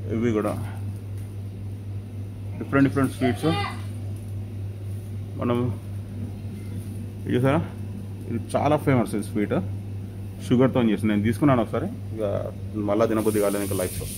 ఇవి కూడా different different sweets మనం ఇది చూసారా ఇది చాలా ఫేమస్ ఈ స్వీట్ షుగర్తో చేసింది నేను తీసుకున్నాను ఒకసారి ఇక మళ్ళీ తినబుద్ధి కాలేదు ఇంకా లైఫ్లో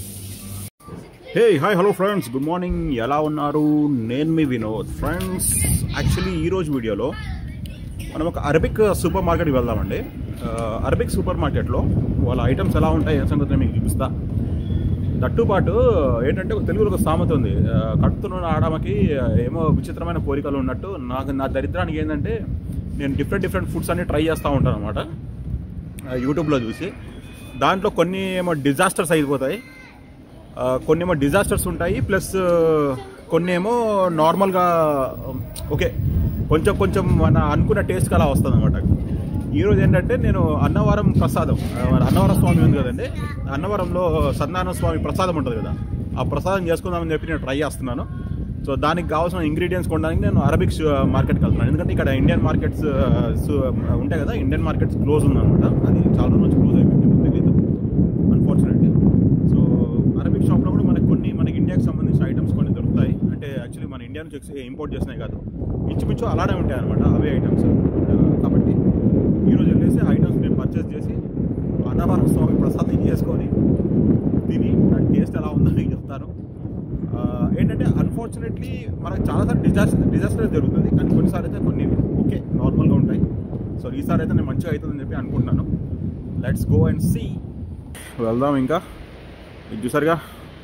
hey hi hello friends good morning ఎలా ఉన్నారు నేను మీ వినోద్ ఫ్రెండ్స్ యాక్చువల్లీ ఈరోజు వీడియోలో మనం ఒక అరబిక్ సూపర్ మార్కెట్కి వెళ్దామండి ఆ, అరబిక్ సూపర్ మార్కెట్లో వాళ్ళ ఐటమ్స్ ఎలా ఉంటాయి ఏ సంగతి మీకు చూపిస్తా దట్టు పాటు ఏంటంటే ఒక తెలుగులో ఒక సామెత ఉంది ఆ, కడుతున్న ఆడమకి ఏమో విచిత్రమైన కోరికలు ఉన్నట్టు నాకు నా దరిద్రానికి ఏంటంటే నేను డిఫరెంట్ డిఫరెంట్ ఫుడ్స్ అన్ని ట్రై చేస్తూ ఉంటాను అనమాట యూట్యూబ్లో చూసి దాంట్లో కొన్ని ఏమో డిజాస్టర్స్ అయిపోతాయి ఆ, కొన్ని ఏమో డిజాస్టర్స్ ఉంటాయి ప్లస్ కొన్ని ఏమో నార్మల్గా ఓకే కొంచెం కొంచెం మన అనుకున్న టేస్ట్ అలా వస్తుంది అనమాట ఈరోజు ఏంటంటే నేను అన్నవరం ప్రసాదం ఆ, మన అన్నవరం స్వామి ఉంది కదండి అన్నవరంలో సత్యనారాయణ స్వామి ప్రసాదం ఉంటుంది కదా ఆ ప్రసాదం చేసుకుందామని చెప్పి నేను ట్రై చేస్తున్నాను సో దానికి కావాల్సిన ఇంగ్రీడియంట్స్ కొనడానికి నేను అరబిక్ మార్కెట్కి వెళ్తున్నాను ఎందుకంటే ఇక్కడ ఇండియన్ మార్కెట్స్ ఉంటాయి కదా ఇండియన్ మార్కెట్స్ క్లోజ్ ఉందన్నమాట అది చాలా రోజుల నుంచి క్లోజ్ అయిపోయింది తెలియదు అన్ఫార్చునేట్లీ సో అరబిక్ షాప్లో కూడా మనకి కొన్ని మనకి ఇండియాకి సంబంధించిన ఐటమ్స్ కొన్ని దొరుకుతాయి అంటే యాక్చువల్లీ మన ఇండియా నుంచి ఇంపోర్ట్ చేసినాయి కాదు ఇంచుమించు అలానే ఉంటాయి అనమాట అవే ఐటమ్స్ కాబట్టి ఈరోజు వెళ్ళేసి ఐటమ్స్ నేను పర్చేస్ చేసి అన్నవరం స్వామి ప్రసాదం చేసుకొని తిని దాని టేస్ట్ ఎలా ఉందో నేను చెప్తాను ఆ, ఏంటంటే అన్ఫార్చునేట్లీ మనకు చాలాసార్లు డిజాస్టర్ డిజాస్టర్ జరుగుతుంది కానీ కొన్నిసార్లు అయితే కొన్ని ఓకే నార్మల్గా ఉంటాయి సో ఈసారి అయితే నేను మంచిగా అవుతుందని చెప్పి అనుకుంటున్నాను లెట్స్ గో అండ్ సీ వెళ్దాం ఇంకా ఇది చూసారుగా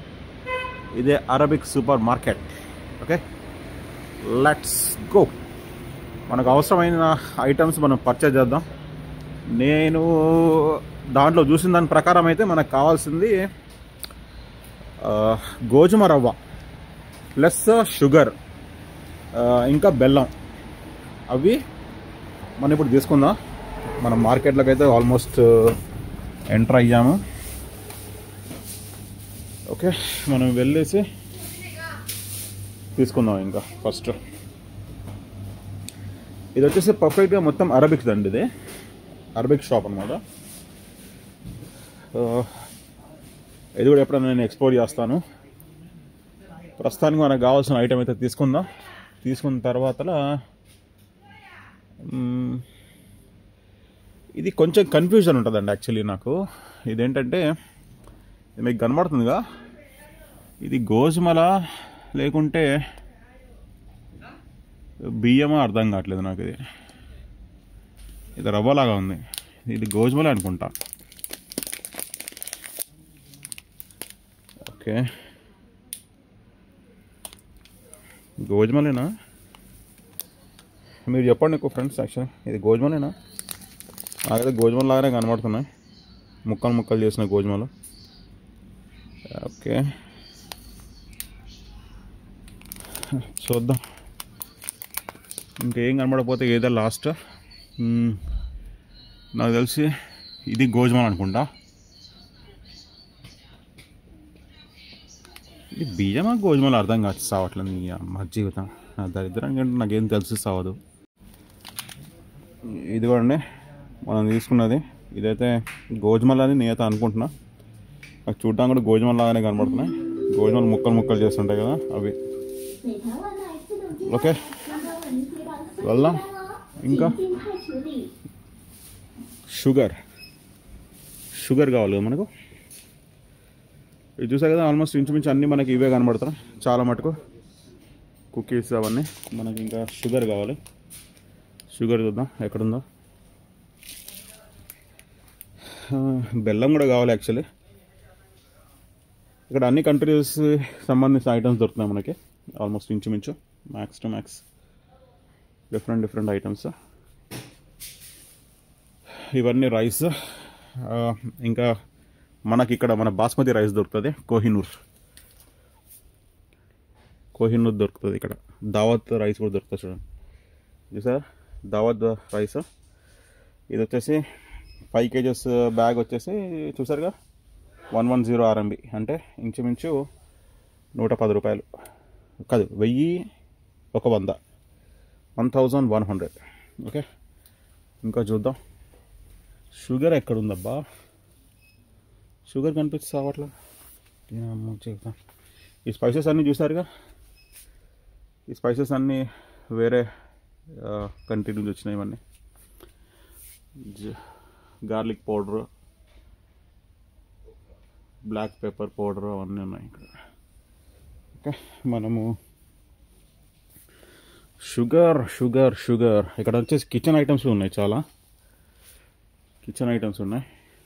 ఇదే Arabic super market okay let's go మనకు అవసరమైన ఐటమ్స్ మనం పర్చేజ్ చేద్దాం నేను దాంట్లో చూసిన దాని ప్రకారం అయితే మనకు కావాల్సింది ఆ, గోధుమ రవ్వ ప్లస్ షుగర్ ఆ, ఇంకా బెల్లం అవి మనం ఇప్పుడు తీసుకుందాం మనం మార్కెట్లోకి అయితే ఆల్మోస్ట్ ఎంటర్ అయ్యాము ఓకే మనం వెళ్ళేసి తీసుకుందాం ఇంకా ఫస్ట్ ఇది వచ్చేసి పర్ఫెక్ట్గా మొత్తం అరబిక్ అండి ఇది అరబిక్ షాప్ అనమాట ఇది కూడా ఎప్పుడైనా నేను ఎక్స్పోర్ట్ చేస్తాను ప్రస్తుతానికి మనకు కావాల్సిన ఐటమ్ అయితే తీసుకుందాం తీసుకున్న తర్వాత మ్, ఇది కొంచెం కన్ఫ్యూజన్ ఉంటుందండి యాక్చువల్లీ నాకు ఇదేంటంటే ఇది మీకు కనబడుతుందిగా ఇది గోధుమల లేకుంటే బియ్యమా అర్థం కావట్లేదు నాకు ఇది ఇది రవ్వలాగా ఉంది ఇది గోధుమలే అనుకుంటా ఓకే గోధుమలేనా మీరు చెప్పండి ఎక్కువ ఫ్రెండ్స్ యాక్చువల్లీ ఇది గోధుమలేనా నాకైతే గోధుమల లాగానే కనబడుతున్నాయి ముక్కలు ముక్కలు చేసిన గోధుమలు ఓకే చూద్దాం ఇంకేం కనబడకపోతే ఏదో లాస్ట్ మ్మ్. నాకు తెలిసి ఇది గోధుమలు అనుకుంటా ఇది బియ్యమా గోధుమలు అర్థం కాదు సావట్లేదు నీ అమ్మ జీవితం నా దరిద్రం కంటే నాకేం తెలిసి సావదు ఇదిగోండి మనం తీసుకున్నది ఇదైతే గోధుమలు అని నేనైతే అనుకుంటున్నా నాకు చూడడానికి కూడా గోధుమలు లాగానే కనబడుతున్నాయి గోధుమలు ముక్కలు ముక్కలు చేస్తుంటాయి కదా అవి ఓకే వెళ్దాం ఇంకా షుగర్ షుగర్ కావాలి కదా మనకు ఇది చూసా కదా ఆల్మోస్ట్ ఇంచుమించు అన్నీ మనకి ఇవే కనబడతాయి చాలా మటుకు కుకీస్ అవన్నీ మనకి ఇంకా షుగర్ కావాలి షుగర్ చూద్దాం ఎక్కడుందో ఆ, బెల్లం కూడా కావాలి యాక్చువల్లీ ఇక్కడ అన్ని కంట్రీస్ సంబంధించిన ఐటమ్స్ దొరుకుతున్నాయి మనకి ఆల్మోస్ట్ ఇంచుమించు max to max different different items ఇవన్నీ రైస్ ఆ, ఇంకా మనకి ఇక్కడ మన బాస్మతి రైస్ దొరుకుతుంది కోహినూర్ కోహినూర్ దొరుకుతుంది ఇక్కడ దావత్ రైస్ కూడా దొరుకుతుంది చూడండి చూసారా దావత్ రైస్ ఇది వచ్చేసి ఫైవ్ కేజెస్ బ్యాగ్ వచ్చేసి చూసారుగా వన్ వన్ జీరో ఆర్ఎంబి అంటే ఇంచుమించు నూట పది రూపాయలు కాదు వెయ్యి ఒక వంద one thousand one hundred okay ఇంకా చూద్దాం షుగర్ ఎక్కడుందబ్బా షుగర్ కనిపిస్తుంది అట్లా దీని చెప్తాం ఈ స్పైసెస్ అన్నీ చూసారుగా ఈ స్పైసెస్ అన్నీ వేరే కంట్రీ నుంచి వచ్చినాయి ఇవన్నీ garlic powder black pepper powder అవన్నీ ఉన్నాయి ఇక్కడ ఓకే మనము షుగర్ షుగర్ షుగర్ ఇక్కడ వచ్చేసి కిచెన్ ఐటమ్స్ ఉన్నాయి చాలా కిచెన్ ఐటమ్స్ ఉన్నాయి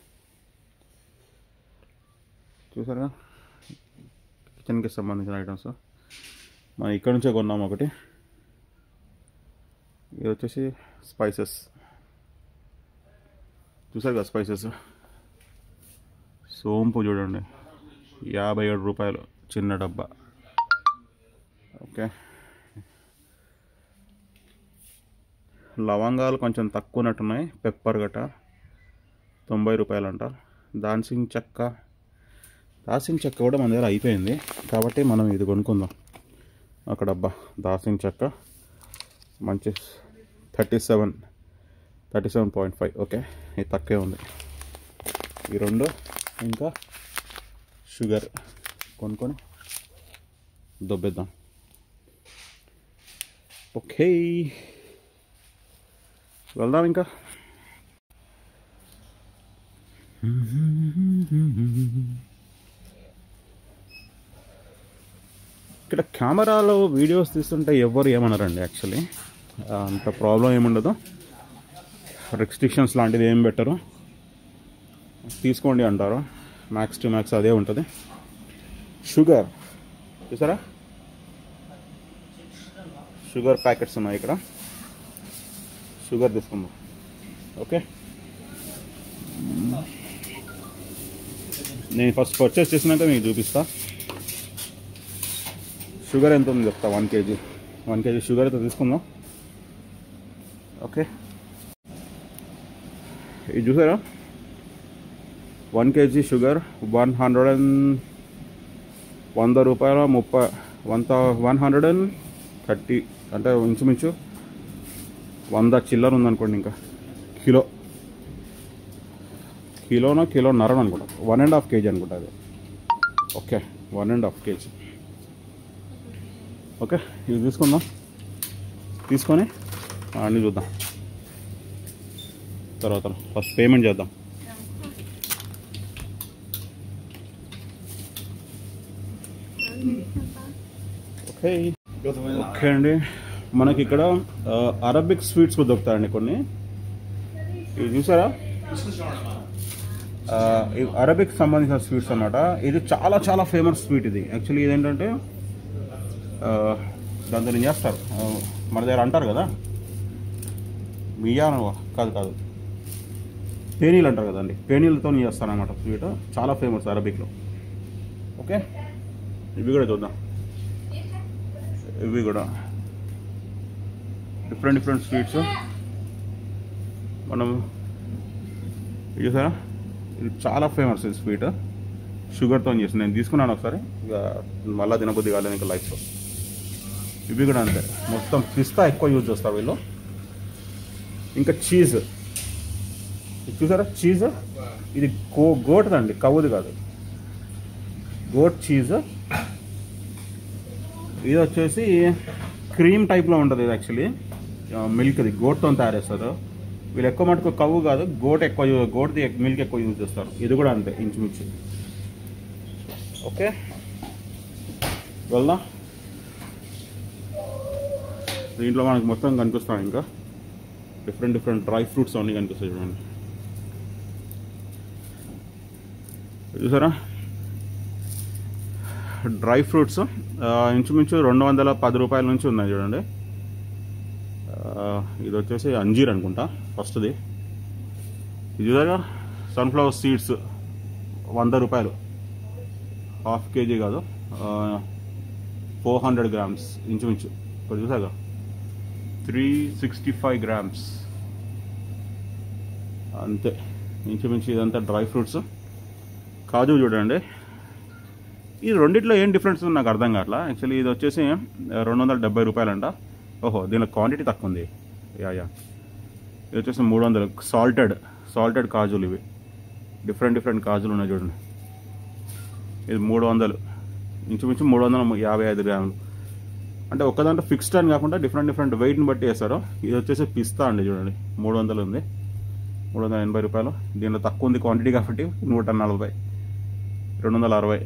చూసారా కిచెన్కి సంబంధించిన ఐటమ్స్ మనం ఇక్కడ నుంచే కొన్నాం ఒకటి ఇది వచ్చేసి స్పైసెస్ చూసారు కదా స్పైసెస్ సోంపు చూడండి యాభై ఏడు రూపాయలు చిన్న డబ్బా ఓకే లవంగాలు కొంచెం తక్కువ ఉన్నట్టున్నాయి పెప్పర్ గట తొంభై రూపాయలు అంట దాల్చిన చెక్క దాల్చిన చెక్క కూడా మన దగ్గర అయిపోయింది కాబట్టి మనం ఇది కొనుక్కుందాం అక్కడ అబ్బా దాల్చిన చెక్క మంచి thirty seven thirty seven point five okay ఇది తక్కువే ఉంది ఈ రెండు ఇంకా షుగర్ కొనుక్కొని దొబ్బేద్దాం ఓకే వెళ్దాం ఇంకా ఇక్కడ కెమెరాలో వీడియోస్ తీస్తుంటే ఎవరు ఏమన్నారండి యాక్చువల్లీ అంత ప్రాబ్లం ఏముండదు రెస్ట్రిక్షన్స్ లాంటిది ఏం పెట్టరు తీసుకోండి అంటారు మ్యాక్స్ టు మ్యాక్స్ అదే ఉంటుంది షుగర్ చూసారా షుగర్ ప్యాకెట్స్ ఉన్నాయి ఇక్కడ షుగర్ తీసుకుందాం ఓకే నేను ఫస్ట్ పర్చేస్ చేసినాక మీకు చూపిస్తా షుగర్ ఎంత ఉంది చెప్తా one KG one KG sugar అయితే తీసుకుందాం ఓకే ఇది చూసారా one KG sugar one hundred and వంద రూపాయల ముప్పై one one hundred and thirty అంటే ఇంచుమించు వంద చిల్లర ఉందనుకోండి ఇంకా కిలో కిలోనో కిలో నరని అనుకుంటా వన్ అండ్ హాఫ్ కేజీ అనుకుంటా అది okay one and half KG okay ఇది తీసుకుందాం తీసుకొని అన్నీ చూద్దాం తర్వాత ఫస్ట్ పేమెంట్ చేద్దాం ఓకే ఓకే అండి మనకి ఇక్కడ ఆ, అరబిక్ స్వీట్స్ కూడా దొరుకుతాయండి కొన్ని ఇవి చూసారా ఆ, ఇవి అరబిక్ సంబంధించిన స్వీట్స్ అన్నమాట ఇది చాలా చాలా ఫేమస్ స్వీట్ ఇది యాక్చువల్లీ ఇదేంటంటే ఆ, దాంతో నేను చేస్తారు ఆ, మన దగ్గర అంటారు కదా మియాను కాదు కాదు పేనీలు అంటారు కదండి పేనీలతో చేస్తారు అనమాట స్వీట్ చాలా ఫేమస్ అరబిక్లో ఓకే ఇవి కూడా చూద్దాం ఇవి కూడా డిఫరెంట్ డిఫరెంట్ స్వీట్స్ మనం ఇది చూసారా ఇది చాలా ఫేమస్ ఇది స్వీట్ షుగర్తో చేసింది నేను తీసుకున్నాను ఒకసారి ఇక మళ్ళీ తినబుద్ధి కాలేదు ఇంకా లైఫ్లో ఇవి కూడా అంతే మొత్తం పిస్తా ఎక్కువ యూజ్ చేస్తారు వీళ్ళు ఇంకా చీజ్ ఇది చూసారా చీజ్ ఇది గో గోటదండి కవుది కాదు గోట్ చీజ్ ఇది వచ్చేసి క్రీమ్ టైప్లో ఉంటుంది ఇది యాక్చువల్లీ మిల్క్ది గోట్తో తయారు చేస్తారు వీళ్ళు ఎక్కువ మటుకు కవ్వు కాదు గోట్ ఎక్కువ యూ- గోట్ది మిల్క్ ఎక్కువ యూజ్ చేస్తారు ఇది కూడా అంతే ఇంచుమించు ఓకే వెళ్దాం దీంట్లో మనకు మొత్తం కనిపిస్తాయి ఇంకా డిఫరెంట్ డిఫరెంట్ డ్రై ఫ్రూట్స్ అన్నీ కనిపిస్తాయి చూడండి చూసారా డ్రై ఫ్రూట్స్ ఆ, ఇంచుమించు రెండు వందల పది రూపాయల నుంచి ఉన్నాయి చూడండి ఆ, ఇది వచ్చేసి అంజీర్ అనుకుంటా ఫస్ట్ది ఇది చూసారా సన్ఫ్లవర్ సీడ్స్ వంద రూపాయలు హాఫ్ కేజీ కాదు ఫోర్ హండ్రెడ్ గ్రామ్స్ ఇంచుమించు ఇక్కడ చూసాగా త్రీ సిక్స్టీ ఫైవ్ గ్రామ్స్ అంతే ఇంచుమించు ఇదంతా డ్రై ఫ్రూట్స్ కాజు చూడండి ఈ రెండిట్లో ఏం డిఫరెన్స్ ఉంది నాకు అర్థం కావట్లా యాక్చువల్లీ ఇది వచ్చేసి రెండు వందల డెబ్బై రూపాయలంట ఓహో దీనిలో క్వాంటిటీ తక్కువ ఉంది యా యా ఇది వచ్చేసి మూడు వందలు సాల్టెడ్ సాల్టెడ్ కాజులు ఇవి డిఫరెంట్ డిఫరెంట్ కాజులు ఉన్నాయి చూడండి ఇది మూడు వందలు ఇంచుమించు మూడు వందల యాభై ఐదు గ్రాములు అంటే ఒక్క దాంట్లో ఫిక్స్డ్ అని కాకుండా డిఫరెంట్ డిఫరెంట్ వెయిట్ని బట్టి వేస్తారు ఇది వచ్చేసి పిస్తా అండి చూడండి మూడు వందలు ఉంది మూడు వందల ఎనభై రూపాయలు దీనిలో తక్కువ ఉంది క్వాంటిటీ కాబట్టి నూట నలభై రెండు వందల అరవై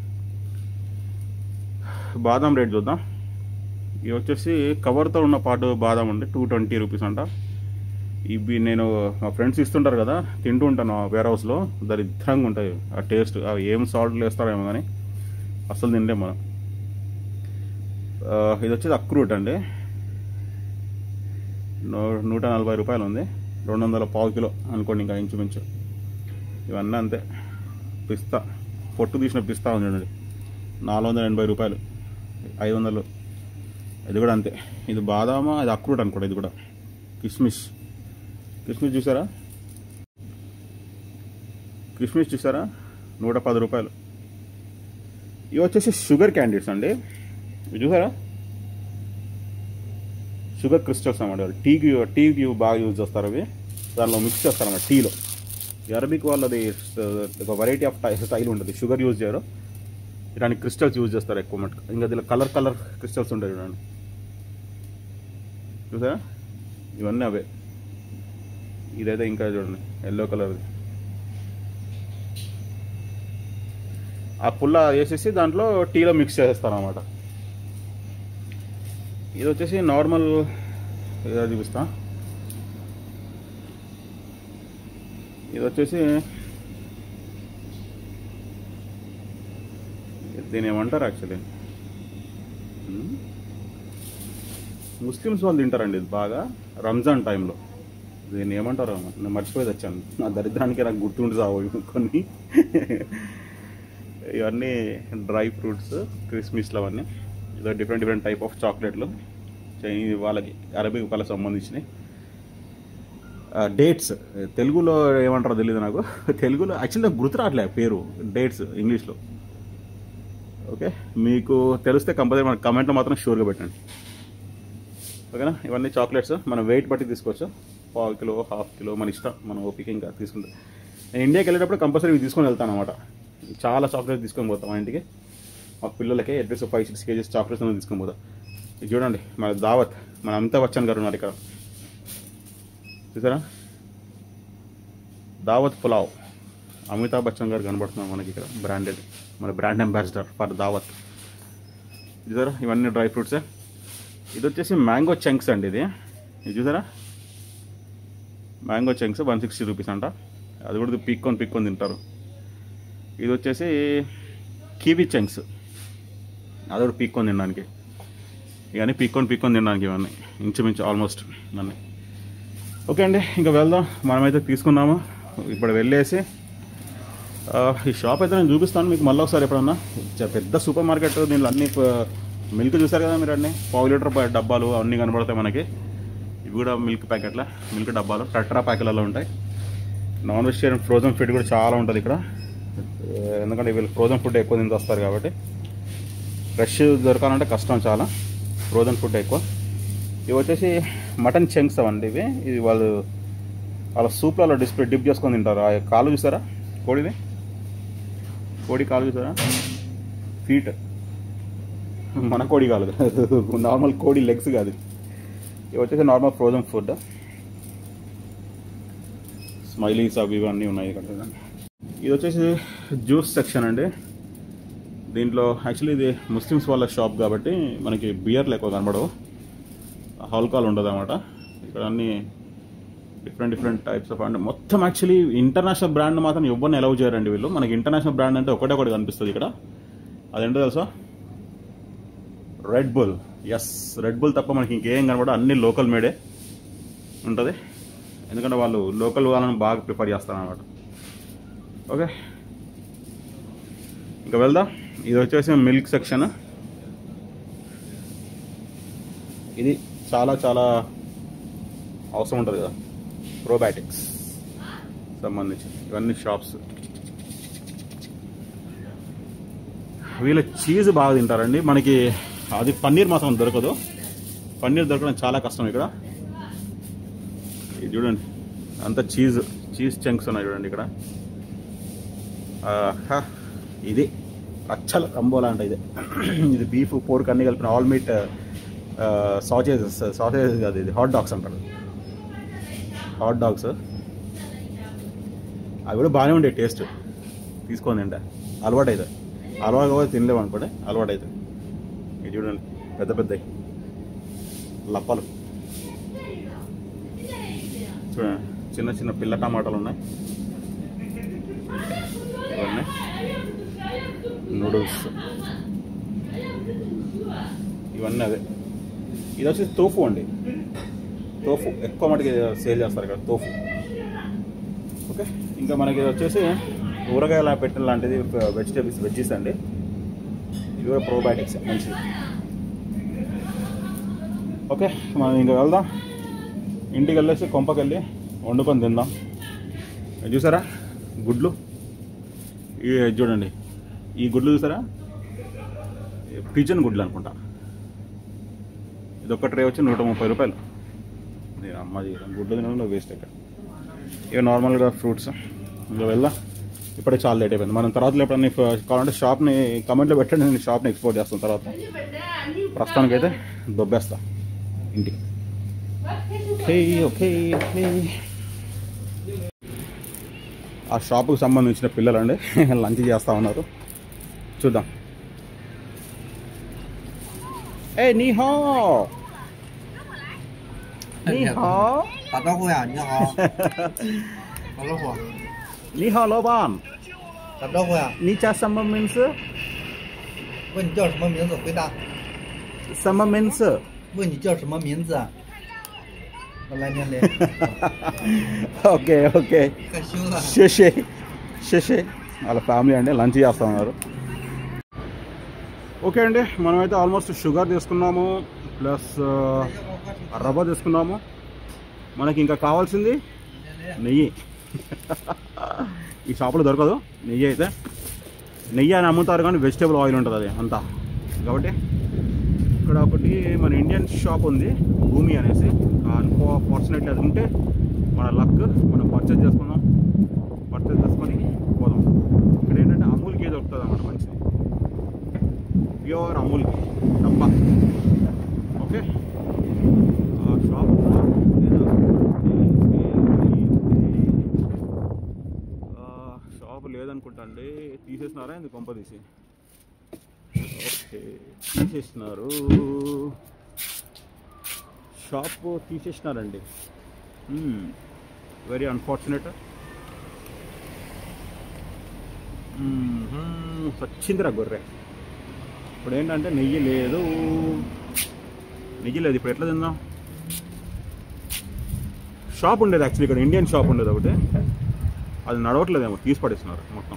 బాదం రేట్ చూద్దాం ఇవి వచ్చేసి కవర్తో ఉన్న పాటు బాదం ఉంది టూ ట్వంటీ రూపీస్ అంట ఇవి నేను మా ఫ్రెండ్స్ ఇస్తుంటారు కదా తింటూ ఉంటాను వేర్ హౌస్లో దరిద్రంగా ఉంటాయి ఆ టేస్ట్ అవి ఏం సాల్ట్లు వేస్తారేమో కానీ అసలు తినలేం మనం ఆ, ఇది వచ్చేసి అక్రూట్ అండి నూ- నూట నలభై రూపాయలు ఉంది రెండు వందల పావు కిలో అనుకోండి ఇంకా ఇంచుమించు ఇవన్నీ అంతే పిస్తా పొట్టు తీసిన పిస్తా ఉంది చూడండి నాలుగు వందల ఎనభై రూపాయలు ఐదు వందలు ఇది కూడా అంతే ఇది బాదామా ఇది అక్రూట్ అనుకోండి ఇది కూడా కిస్మిస్ కిస్మిస్ చూసారా కిస్మిస్ చూసారా నూట పది రూపాయలు ఇవి వచ్చేసి షుగర్ క్యాండీస్ అండి ఇవి చూసారా షుగర్ క్రిస్టల్స్ అన్నమాట టీకి టీకి బాగా యూజ్ చేస్తారు అవి దానిలో మిక్స్ చేస్తారు అన్నమాట టీలో అరబిక్ వాళ్ళది ఒక వెరైటీ ఆఫ్ స్టైల్ ఉంటుంది షుగర్ యూజ్ చేయరు ఇలాంటి క్రిస్టల్స్ యూజ్ చేస్తారు ఎక్కువ మటుకు ఇంకా దీనిలో కలర్ కలర్ క్రిస్టల్స్ ఉంటాయి చూడండి చూసారా ఇవన్నీ అవే ఇదైతే ఇంకా చూడండి ఎల్లో కలర్ ఆ పుల్ల వేసేసి దాంట్లో టీలో మిక్స్ చేసేస్తారు అనమాట ఇది వచ్చేసి నార్మల్ ఏదో చూపిస్తా ఇది వచ్చేసి దీని ఏమంటారు యాక్చువల్లీ ముస్లిమ్స్ వాళ్ళు తింటారండి ఇది బాగా రంజాన్ టైంలో దీన్ని ఏమంటారు నేను మర్చిపోయి వచ్చాను నా దరిద్రానికి నాకు గుర్తుండి సాగు ఇవి కొన్ని ఇవన్నీ డ్రై ఫ్రూట్స్ క్రిస్మిస్లు అవన్నీ ఇదో డిఫరెంట్ డిఫరెంట్ టైప్ ఆఫ్ చాక్లెట్లు చైనీస్ వాళ్ళకి అరబిక్ వాళ్ళకి సంబంధించినవి డేట్స్ తెలుగులో ఏమంటారో తెలియదు నాకు తెలుగులో యాక్చువల్లీ నాకు గుర్తు రావట్లే పేరు డేట్స్ ఇంగ్లీష్లో ఓకే మీకు తెలిస్తే కంపల్సరీ మన కమెంట్లో మాత్రం షూర్గా పెట్టండి ఓకేనా ఇవన్నీ చాక్లెట్స్ మనం వెయిట్ బట్టి తీసుకోవచ్చు పావు కిలో హాఫ్ కిలో మన ఇష్టం మన ఓపిక ఇంకా తీసుకుంటాం నేను ఇండియాకి వెళ్ళేటప్పుడు కంపల్సరీ ఇవి తీసుకొని వెళ్తాను అనమాట చాలా చాక్లెట్స్ తీసుకొని పోతాం మా ఇంటికి మా పిల్లలకి at least five six KGs chocolates అనేది తీసుకొని పోతాం ఇది చూడండి మన దావత్ మన అమితాబ్ బచ్చన్ గారు ఉన్నారు ఇక్కడ చూసారా దావత్ పులావ్ అమితాబ్ బచ్చన్ గారు కనబడుతున్నారు మనకి ఇక్కడ బ్రాండెడ్ మన బ్రాండ్ అంబాసిడర్ ఫర్ దావత్ చూసారా ఇవన్నీ డ్రై ఫ్రూట్సే ఇది వచ్చేసి మ్యాంగో చంక్స్ అండి ఇది ఇది చూసారా mango chunks one sixty rupees అంట అది కూడా పీక్కొని పీక్కొని తింటారు ఇది వచ్చేసి కీవీ చంక్స్ అది కూడా పీక్కొని తినడానికి ఇవన్నీ పీక్కొని పీక్కొని తినడానికి ఇవన్నీ ఇంచుమించు ఆల్మోస్ట్ అన్నీ ఓకే అండి ఇంకా వెళ్దాం మనమైతే తీసుకున్నాము ఇప్పుడు వెళ్ళేసి ఆ, ఈ షాప్ అయితే నేను చూపిస్తాను మీకు మళ్ళీ ఒకసారి ఎప్పుడన్నా చ- పెద్ద సూపర్ మార్కెట్ దీనిలో అన్ని ప- మిల్క్ చూసారు కదా మీరు అన్ని పావు లీటర్ ప- డబ్బాలు అన్నీ కనబడతాయి మనకి ఇవి కూడా మిల్క్ ప్యాకెట్ల మిల్క్ డబ్బాలు టట్రా ప్యాకెట్లలో ఉంటాయి నాన్ వెజిటేరియన్ ఫ్రోజన్ ఫుడ్ కూడా చాలా ఉంటుంది ఇక్కడ ఆ, ఎందుకంటే వీళ్ళు ఫ్రోజన్ ఫుడ్ ఎక్కువ తింటూ వస్తారు కాబట్టి ఫ్రెష్ దొరకాలంటే కష్టం చాలా ఫ్రోజన్ ఫుడ్ ఎక్కువ ఇవి వచ్చేసి మటన్ చెంక్స్ అవండి ఇవి ఇది వాళ్ళు వాళ్ళ సూప్లలో డిస్ప్లే డిప్ చేసుకొని తింటారు ఆ కాలు చూసారా కోడిది కోడి కాలు చూసారా ఫీట్ మన కోడి కాదు నార్మల్ కోడి లెగ్స్ కాదు ఇవి వచ్చేసి నార్మల్ ఫ్రోజన్ ఫుడ్ స్మైలీస్ అవి ఇవన్నీ ఉన్నాయి ఇక్కడ చూడండి. ఇది వచ్చేసి జ్యూస్ సెక్షన్ అండి దీంట్లో యాక్చువల్లీ ఇది ముస్లిమ్స్ వాళ్ళ షాప్ కాబట్టి మనకి బియర్లు ఎక్కువ కనబడవు ఆల్కహాల్ ఉండదు అనమాట ఇక్కడ అన్ని different different types of and మొత్తం యాక్చువల్లీ ఇంటర్నేషనల్ బ్రాండ్ మాత్రం ఎవరిని ఎలవ్ చేయరండి వీళ్ళు మనకి ఇంటర్నేషనల్ బ్రాండ్ అంటే ఒకటే ఒకటి కనిపిస్తుంది ఇక్కడ అదేంటో తెలుసా Red Bull yes Red Bull తప్ప మనకి ఇంకేం కనబడ అన్ని లోకల్ మేడే ఉంటుంది ఎందుకంటే వాళ్ళు లోకల్ వాళ్ళని బాగా ప్రిఫర్ చేస్తారు అనమాట ఓకే ఇంకా వెళ్దాం ఇది వచ్చేసి మిల్క్ సెక్షన్ ఇది చాలా చాలా అవసరం ఉంటుంది కదా ప్రోబయాటిక్స్ సంబంధించి ఇవన్నీ షాప్స్ వీళ్ళ చీజ్ బాగా తింటారండి మనకి అది పన్నీర్ మాత్రం దొరకదు పన్నీర్ దొరకడం చాలా కష్టం ఇక్కడ ఇది చూడండి అంత చీజ్ చీజ్ చంక్స్ ఉన్నాయి చూడండి ఇక్కడ ఆహా, ఇది రచ్చల రంబోలా అంట ఇది ఇది బీఫ్ పోర్క్ అన్ని కలిపిన ఆల్ మీట్ సాచేజెస్ సాచేజెస్ కాదు ఇది హాట్ డాగ్స్ అంటారు హాట్ డాగ్స్ అవి కూడా బాగానే ఉండే టేస్ట్ తీసుకొని తింటా అలవాటు అవుతుంది అలవాటు కూడా తినలేము అనుకోండి అలవాటు అవుతుంది ఇది చూడండి పెద్ద పెద్ద లప్పలు చూడండి చిన్న చిన్న పిల్ల టమాటాలు ఉన్నాయి ఇవన్నీ నూడిల్స్ ఇవన్నీ అదే ఇది వచ్చేసి తోఫు అండి తోఫు ఎక్కువ మటుకు సేల్ చేస్తారు ఇక్కడ తోఫు ఓకే ఇంకా మనకి ఇది వచ్చేసి ఊరగాయల పెట్టిన లాంటిది వెజిటేబుల్స్ వెజ్జీస్ అండి ఇది కూడా ప్రోబయాటిక్స్ మంచిది ఓకే మనం ఇంకా వెళ్దాం ఇంటికి వెళ్ళేసి కొంపకెళ్ళి వండుకొని తిందాం ఇది చూసారా గుడ్లు ఈ చూడండి ఈ గుడ్లు చూసారా పిజన్ గుడ్లు అనుకుంటా ఇది ఒక్క ట్రే వచ్చి నూట ముప్పై రూపాయలు నేను అమ్మది గుడ్లు తినడంలో వేస్ట్ ఇక్కడ ఇక నార్మల్గా ఫ్రూట్స్ ఇంకా వెళ్దాం ఇప్పుడే చాలా లేట్ అయిపోయింది మనం తర్వాత ఎప్పుడన్నా ఇఫ్ కావాలంటే షాప్ని కమెంట్లో పెట్టండి నేను షాప్ని ఎక్స్పోర్ట్ చేస్తాను తర్వాత ప్రస్తుతానికైతే దొబ్బేస్తా ఇంటికి ఓకే ఓకే ఓకే ఆ షాపుకు సంబంధించిన పిల్లలండి లంచ్ చేస్తా ఉన్నారు చూద్దాం ఏ నీహో నీహో 打招呼呀，你好，打招呼， నీహో లోబాన్ 打招呼呀。 నీ చా సమ్మ మీన్స్ 问你叫什么名字？回答。 సమ్మ means 问你叫什么名字？我来念来， okay okay 害羞了。 Sashi Sashi వాళ్ళ ఫ్యామిలీ అండి లంచ్ చేస్తా ఉన్నారు ఓకే అండి మనమైతే ఆల్మోస్ట్ షుగర్ తీసుకున్నాము ప్లస్ రవ్వ తీసుకున్నాము మనకి ఇంకా కావాల్సింది నెయ్యి ఈ షాపులో దొరకదు నెయ్యి అయితే నెయ్యి అని అమ్ముతారు కానీ వెజిటేబుల్ ఆయిల్ ఉంటుంది అది అంతా కాబట్టి ఇక్కడ ఒకటి మన ఇండియన్ షాప్ ఉంది భూమి అనేసి ఫార్చునేట్లీ అది ఉంటే మన లక్ మనం పర్చేజ్ చేసుకుందాం పర్చేజ్ చేసుకొని పోదాం ఇక్కడ ఏంటంటే అమూల్ గీ దొరుకుతుంది అన్నమాట మంచిది ప్యూర్ అమూల్ గీ డబ్బా ఓకే ఆ షాప్ ఉందా? లేదా? ఆ, షాప్ లేదనుకుంటా అండి తీసేసినారా ఎందుకు కొంప తీసి ఓకే తీసేసినారు షాప్ తీసేసినారండి వెరీ అన్ఫార్చునేట్ వచ్చిందిరా గొర్రె ఇప్పుడు ఏంటంటే నెయ్యి లేదు నెయ్యి లేదు ఇప్పుడు ఎట్లా తిందాం షాప్ ఉండేది యాక్చువల్లీ ఇక్కడ ఇండియన్ షాప్ ఉండేది ఒకటి అది నడవట్లేదేమో తీసి పడేస్తున్నారు మొత్తం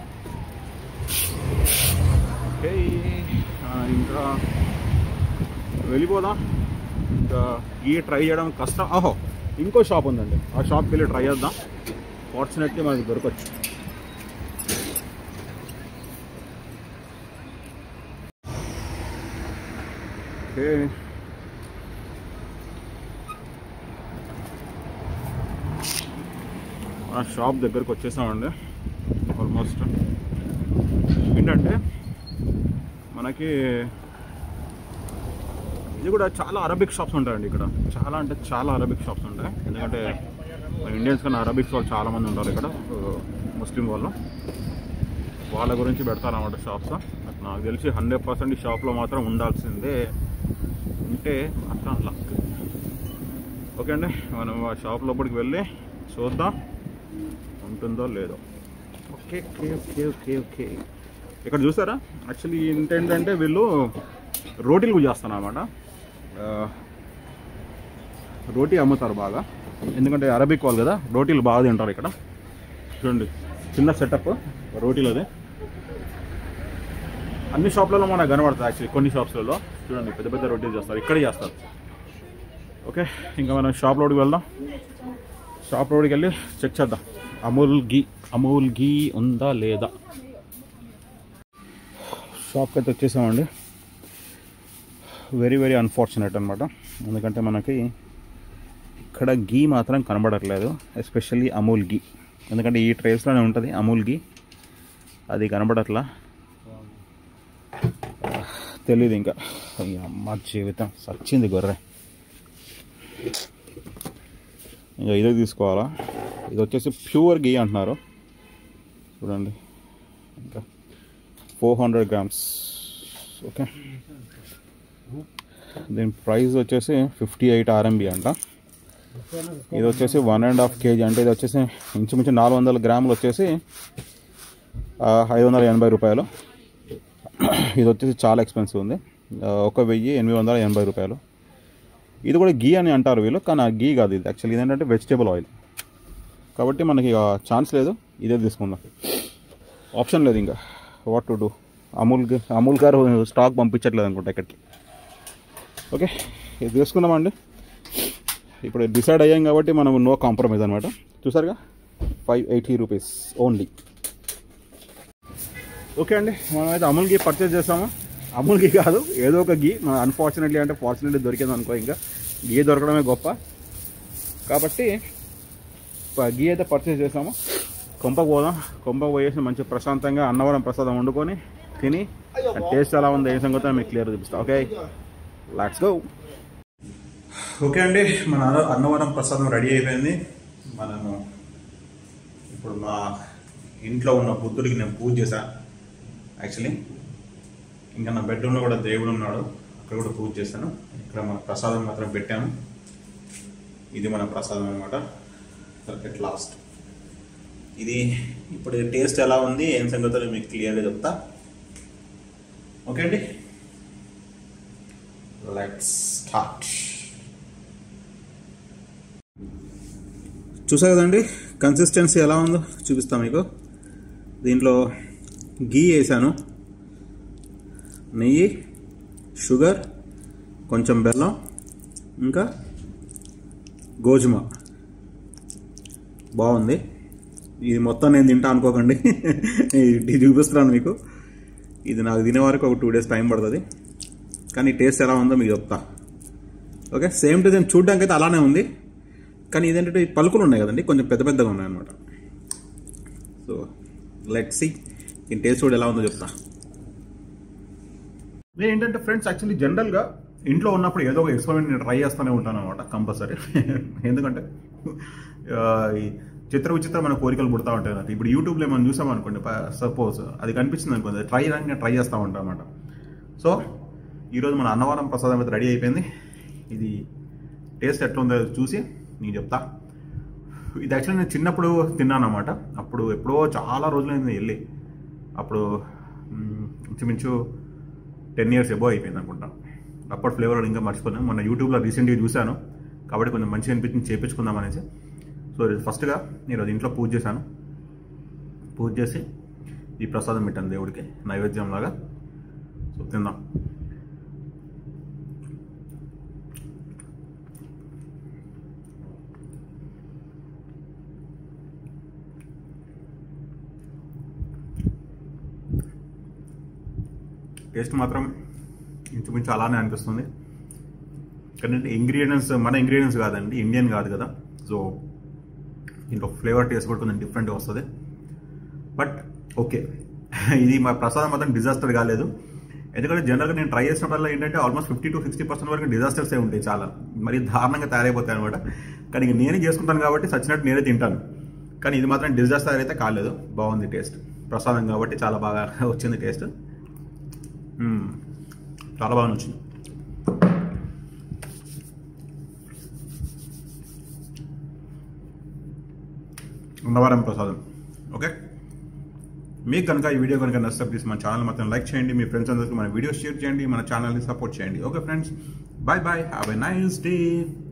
ఓకే ఆ, ఇంకా వెళ్ళిపోదాం ఇంకా ఈ ట్రై చేయడం కష్టం ఆహో ఇంకో షాప్ ఉందండి ఆ షాప్కి వెళ్ళి ట్రై చేద్దాం ఫార్చునేట్లీ మనకి దొరకచ్చు ఓకే ఆ షాప్ దగ్గరకు వచ్చేసామండి ఆల్మోస్ట్ ఏంటంటే మనకి ఇది కూడా చాలా అరబిక్ షాప్స్ ఉంటాయండి ఇక్కడ చాలా అంటే చాలా అరబిక్ షాప్స్ ఉంటాయి ఎందుకంటే మన ఇండియన్స్ కన్నా అరబిక్స్ వాళ్ళు చాలా మంది ఉంటారు ఇక్కడ ముస్లిం వాళ్ళు వాళ్ళ గురించి పెడతారన్నమాట షాప్స్ నాకు తెలిసి హండ్రెడ్ పర్సెంట్ ఈ షాప్లో మాత్రం ఉండాల్సిందే ఉంటే మాత్రం లక్ ఓకే అండి మనం ఆ షాప్ లోపలికి వెళ్ళి చూద్దాం ఉంటుందో లేదో okay okay okay okay okay ఇక్కడ చూసారా యాక్చువల్లీ ఏంటంటే వీళ్ళు రోటీలు కూడా చేస్తాను అనమాట రోటీ అమ్ముతారు బాగా ఎందుకంటే అరబిక్ వాళ్ళు కదా రోటీలు బాగా తింటారు ఇక్కడ చూడండి చిన్న సెటప్ రోటీలు అదే అన్ని షాప్లలో మనకు కనబడతాయి యాక్చువల్లీ కొన్ని షాప్స్లలో చూడండి పెద్ద పెద్ద రోటీలు చేస్తారు ఇక్కడే చేస్తారు ఓకే ఇంకా మనం షాప్ లోడ్కి వెళ్దాం షాప్ లోడ్కి వెళ్ళి చెక్ చేద్దాం అమూల్ గీ అమూల్ గీ ఉందా లేదా షాప్కి అయితే వచ్చేసామండి వెరీ వెరీ అన్ఫార్చునేట్ అనమాట ఎందుకంటే మనకి ఇక్కడ గీ మాత్రం కనబడట్లేదు ఎస్పెషల్లీ అమూల్ గీ ఎందుకంటే ఈ ట్రేస్లోనే ఉంటుంది అమూల్ గీ అది కనబడట్లా తెలియదు ఇంకా ఈ అమ్మ జీవితం సచ్చింది గొర్రె ఇంకా ఇదే తీసుకోవాలా ఇది వచ్చేసి ప్యూర్ గీ అంటున్నారు చూడండి ఇంకా ఫోర్ హండ్రెడ్ గ్రామ్స్ ఓకే దీని ప్రైస్ వచ్చేసి ఫిఫ్టీ ఎయిట్ ఆర్ఎంబి అంట ఇది వచ్చేసి వన్ అండ్ హాఫ్ కేజీ అంటే ఇది వచ్చేసి ఇంచుమించు నాలుగు వందల గ్రాములు వచ్చేసి ఆ, ఐదు వందల ఎనభై రూపాయలు ఇది వచ్చేసి చాలా ఎక్స్పెన్సివ్ ఉంది ఆ, ఒక వెయ్యి ఎనిమిది వందల ఎనభై రూపాయలు ఇది కూడా గీ అని అంటారు వీళ్ళు కానీ ఆ గీ కాదు ఇది యాక్చువల్లీ ఇదేంటంటే వెజిటేబుల్ ఆయిల్ కాబట్టి మనకి ఇక ఛాన్స్ లేదు ఇదే తీసుకుందాం ఆప్షన్ లేదు ఇంకా వాట్ టు డూ అమూల్ గి- అమూల్ గారు స్టాక్ పంపించట్లేదు అనుకుంటా ఇక్కడికి ఓకే ఇది తీసుకుందామండి ఇప్పుడు డిసైడ్ అయ్యాం కాబట్టి మనం నో కాంప్రమైజ్ అనమాట చూసారుగా five eighty rupees only okay అండి మనం అయితే అమూల్ గీ పర్చేస్ చేసాము అమూల్ గీ కాదు ఏదో ఒక గీ మన అన్ఫార్చునేట్లీ అంటే ఫార్చునేట్లీ దొరికింది అనుకో ఇంకా గీ దొరకడమే గొప్ప కాబట్టి ప- గీ అయితే పర్చేస్ చేసాము కొంపకు పోదాం కొంపకు పోయేసి మంచి ప్రశాంతంగా అన్నవరం ప్రసాదం వండుకొని తిని టేస్ట్ ఎలా ఉంది ఏ సంగతి మీకు క్లియర్ చూపిస్తా ఓకే లాట్స్ గో ఓకే అండి మన అన్న- అన్నవరం ప్రసాదం రెడీ అయిపోయింది మనము ఇప్పుడు మా ఇంట్లో ఉన్న బుద్ధుడికి నేను పూజ చేశా యాక్చువల్లీ ఇంకా నా బెడ్రూమ్లో కూడా దేవుడు ఉన్నాడు అక్కడ కూడా పూజ చేశాను ఇక్కడ మన ప్రసాదం మాత్రం పెట్టాము ఇది మన ప్రసాదం అనమాట అట్ లాస్ట్ ఇది ఇప్పుడు టేస్ట్ ఎలా ఉంది ఏం సంగతులు మీకు క్లియర్గా చెప్తా ఓకే అండి లెట్స్ స్టార్ట్ చూసా కదండి కన్సిస్టెన్సీ ఎలా ఉందో చూపిస్తా మీకు దీంట్లో గీ వేసాను నెయ్యి షుగర్ కొంచెం బెల్లం ఇంకా గోధుమ బాగుంది ఇది మొత్తం నేను తింటా అనుకోకండి ఇది చూపిస్తున్నాను మీకు ఇది నాకు తినే వరకు ఒక టూ డేస్ టైం పడుతుంది కానీ టేస్ట్ ఎలా ఉందో మీకు చెప్తా ఓకే సేమ్ టు సేమ్ చూడడానికి అయితే అలానే ఉంది కానీ ఇదేంటంటే ఈ పలుకులు ఉన్నాయి కదండి కొంచెం పెద్ద పెద్దగా ఉన్నాయి అనమాట సో లెట్ సి దీని టేస్ట్ కూడా ఎలా ఉందో చెప్తా నేను ఏంటంటే ఫ్రెండ్స్ యాక్చువల్లీ జనరల్గా ఇంట్లో ఉన్నప్పుడు ఏదో ఒక ఎక్స్పెరిమెంట్ నేను ట్రై చేస్తూనే ఉంటాను అనమాట కంపల్సరీ ఎందుకంటే ఆ, ఈ చిత్ర విచిత్రమైన కోరికలు పుడతా ఉంటాయి నాకు ఇప్పుడు యూట్యూబ్లో మనం చూసాం అనుకోండి సపోజ్ అది కనిపించింది అనుకోండి ట్రై చేయడానికి నేను ట్రై చేస్తూ ఉంటాను అనమాట సో ఈరోజు మన అన్నవరం ప్రసాదం అయితే రెడీ అయిపోయింది ఇది టేస్ట్ ఎట్లా ఉందో చూసి నేను చెప్తా ఇది యాక్చువల్లీ నేను చిన్నప్పుడు తిన్నాను అనమాట అప్పుడు ఎప్పుడో చాలా రోజులైంది వెళ్ళి అప్పుడు మ్, ఇంచుమించు టెన్ ఇయర్స్ ఎబో అయిపోయింది అనుకుంటా అప్పటి ఫ్లేవర్ ఇంకా మర్చిపోయాను మొన్న యూట్యూబ్లో రీసెంట్గా చూశాను కాబట్టి కొంచెం మంచిగా అనిపించింది చేపించుకుందాం అనేసి సో ఇది ఫస్ట్గా నేను అది ఇంట్లో పూజ చేశాను పూజ చేసి ఈ ప్రసాదం పెట్టాను దేవుడికి నైవేద్యం లాగా సో తిందాం టేస్ట్ మాత్రం ఇంచుమించు అలానే అనిపిస్తుంది కానీ ఇంగ్రీడియంట్స్ మన ఇంగ్రీడియంట్స్ కాదండి ఇండియన్ కాదు కదా సో దీంట్లో ఫ్లేవర్ టేస్ట్ కూడా కొంచెం డిఫరెంట్గా వస్తుంది బట్ ఓకే ఇది మా ప్రసాదం మాత్రం డిజాస్టర్ కాలేదు ఎందుకంటే జనరల్గా నేను ట్రై చేసినప్పుడల్లా ఏంటంటే almost fifty to sixty percent వరకు డిజాస్టర్సే ఉంటాయి చాలా మరి దారుణంగా తయారైపోతాయి అనమాట కానీ ఇక నేనే చేసుకుంటాను కాబట్టి సచ్చినట్టు నేనే తింటాను కానీ ఇది మాత్రం డిజాస్టర్ అయితే కాలేదు బాగుంది టేస్ట్ ప్రసాదం కాబట్టి చాలా బాగా వచ్చింది టేస్ట్ మ్మ్. చాలా బాగా నచ్చింది ఉన్నవారం ప్రసాదం ఓకే మీకు కనుక ఈ వీడియో కనుక నచ్చితే ప్లీజ్ మన ఛానల్ మాత్రం లైక్ చేయండి మీ ఫ్రెండ్స్ అందరికీ మన వీడియో షేర్ చేయండి మన ఛానల్ని సపోర్ట్ చేయండి okay friends bye bye have a nice day